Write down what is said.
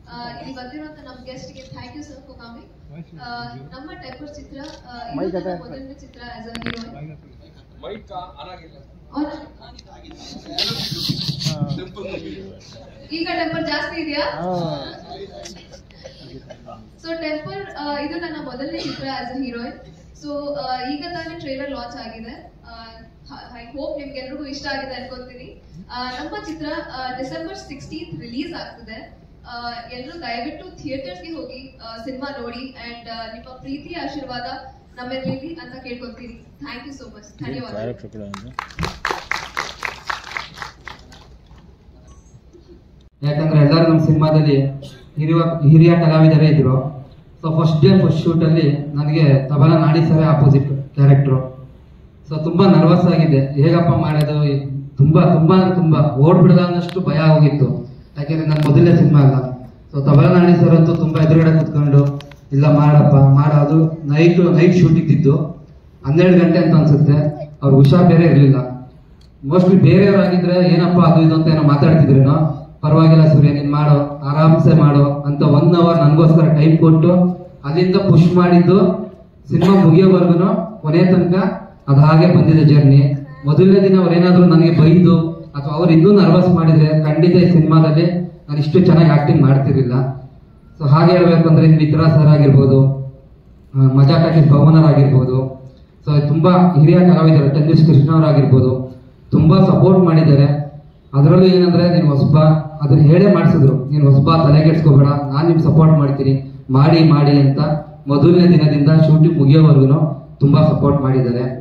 ಇಲ್ಲಿ ಬಂದಿರುವಂತ ನಮ್ಮ ಗೆಸ್ಟ್ ಗೆ thank you sir for coming ನಮ್ಮ ಟೈಪರ್ ಚಿತ್ರ ಆ, ಇದು ಮೈಕ್ ನನ್ನ ಅದೇ. ಮೊದಲನೇ ಚಿತ್ರ ಆಸ್ ಅ ಹೀರೋಯಿನ್ ಈಗ ಟೆಂಪರ್ ಜಾಸ್ತಿ ಇದೆಯಾ ಸೊ ಟೆಂಪರ್ ಇದು ನನ್ನ ಮೊದಲನೇ ಚಿತ್ರ ಆಸ್ ಅ ಹೀರೋಯಿನ್ ಸೊ ಈಗ ತಾನೇ ಟ್ರೈಲರ್ ಲಾಂಚ್ ಆಗಿದೆ ಐ ಹೋಪ್ ನಿಮ್ಗೆಲ್ರಿಗೂ ಇಷ್ಟ ಆಗಿದೆ ಅನ್ಕೊಂತೀನಿ ಆ, ನಮ್ಮ ಚಿತ್ರ ಡಿಸೆಂಬರ್ ಸಿಕ್ಸ್ಟೀನ್ತ್ ರಿಲೀಸ್ ಆಗ್ತಿದೆ ಎಲ್ಲರೂ ದಯವಿಟ್ಟು ಥಿಯೇಟರ್ಸ್ಗೆ ಹೋಗಿ ಸಿನಿಮಾ ನೋಡಿ ಅಂಡ್ ನಿಮ್ಮ ಪ್ರೀತಿ ಆಶೀರ್ವಾದ ನಮ್ಮೆಲ್ಲಿರಲಿ ಅಂತ ಕೇಳ್ಕೊತೀನಿ ಥ್ಯಾಂಕ್ ಯು ಸೋ ಮಚ್ ಧನ್ಯವಾದ ಯಾಕಂದ್ರೆ ಎಲ್ಲರೂ ನಮ್ಮ ಸಿನಿಮಾದಲ್ಲಿ ಹಿರಿಯ ಹಿರಿಯ ಕಲಾವಿದರೇ ಇದ್ರು so first day first shoot ಅಲ್ಲಿ ನನಗೆ ತಬಲ ನಾಡಿ ಸರೇ ಆಪೋಸಿಟ್ ಕ್ಯಾರೆಕ್ಟರ್ ಸೊ ತುಂಬಾ ನರ್ವಸ್ ಆಗಿದೆ ಹೇಗಪ್ಪ ಮಾಡೋದು ತುಂಬಾ ತುಂಬಾ ಅಂದ್ರೆ ತುಂಬಾ ಓಡ್ಬಿಡದ ಅನ್ನಷ್ಟು ಭಯ ಹೋಗಿತ್ತು ಯಾಕೆಂದ್ರೆ ನನ್ನ ಮೊದಲನೇ ಸಿನಿಮಾ ಅಲ್ಲ ಸೊ ತಬಲ ನಾಡಿ ಸರ್ ಅಂತೂ ತುಂಬಾ ಎದುರುಗಡೆ ಕುತ್ಕೊಂಡು ಇಲ್ಲ ಮಾಡಪ್ಪ ಮಾಡೋದು ನೈಟ್ ನೈಟ್ ಶೂಟ್ ಇದ್ದಿದ್ದು ಹನ್ನೆರಡು ಗಂಟೆ ಅಂತ ಅನ್ಸುತ್ತೆ ಅವ್ರು ಹುಷಾರ್ ಬೇರೆ ಇರಲಿಲ್ಲ ಮೋಸ್ಟ್ಲಿ ಬೇರೆಯವರಾಗಿದ್ರೆ ಏನಪ್ಪ ಅದು ಇದು ಅಂತ ಏನೋ ಮಾತಾಡ್ತಿದ್ರೇನೋ ಪರವಾಗಿಲ್ಲ ಸೂರ್ಯ ನೀನ್ ಮಾಡೋ ಆರಾಮ್ಸೆ ಮಾಡೋ ಅಂತ ಒನ್ ಅವರ್ ನನಗೋಸ್ಕರ ಟೈಮ್ ಕೊಟ್ಟು ಅಲ್ಲಿಂದ ಪುಷ್ ಮಾಡಿದ್ದು ಸಿನಿಮಾ ಮುಗಿಯೋವರೆಗೂ ಕೊನೆ ತನಕ ಅದು ಹಾಗೆ ಬಂದಿದೆ ಜರ್ನಿ ಮೊದಲನೇ ದಿನ ಅವ್ರೇನಾದ್ರೂ ನನಗೆ ಬೈದು ಅಥವಾ ಅವ್ರು ಇನ್ನೂ ನರ್ವಸ್ ಮಾಡಿದ್ರೆ ಖಂಡಿತ ಈ ಸಿನಿಮಾದಲ್ಲಿ ನಾನು ಇಷ್ಟು ಚೆನ್ನಾಗಿ ಆಕ್ಟಿಂಗ್ ಮಾಡ್ತಿರ್ಲಿಲ್ಲ ಸೊ ಹಾಗೆ ಹೇಳ್ಬೇಕು ಅಂದ್ರೆ ಮಿತ್ರಾ ಸರ್ ಆಗಿರ್ಬೋದು ಆ, ಮಜಾ ಟಾಕೀಸ್ ಭವನರಾಗಿರ್ಬೋದು ಸೊ ತುಂಬಾ ಹಿರಿಯ ಕಲಾವಿದರು ಟೆನ್ನಿಸ್ ಕೃಷ್ಣ ಅವರಾಗಿರ್ಬೋದು ತುಂಬಾ ಸಪೋರ್ಟ್ ಮಾಡಿದ್ದಾರೆ ಅದರಲ್ಲೂ ಏನಂದ್ರೆ ನೀನು ಹೊಸಬ ಅದನ್ನ ಹೇಳೇ ಮಾಡಿಸಿದ್ರು ನೀನು ಹೊಸಬ ತಲೆಗೆಡ್ಸ್ಕೋಬೇಡ ನಾನು ನಿಮ್ಗೆ ಸಪೋರ್ಟ್ ಮಾಡ್ತೀನಿ ಮಾಡಿ ಮಾಡಿ ಅಂತ ಮೊದಲನೇ ದಿನದಿಂದ ಶೂಟಿಂಗ್ ಮುಗಿಯೋವರೆಗೂ ತುಂಬಾ ಸಪೋರ್ಟ್ ಮಾಡಿದ್ದಾರೆ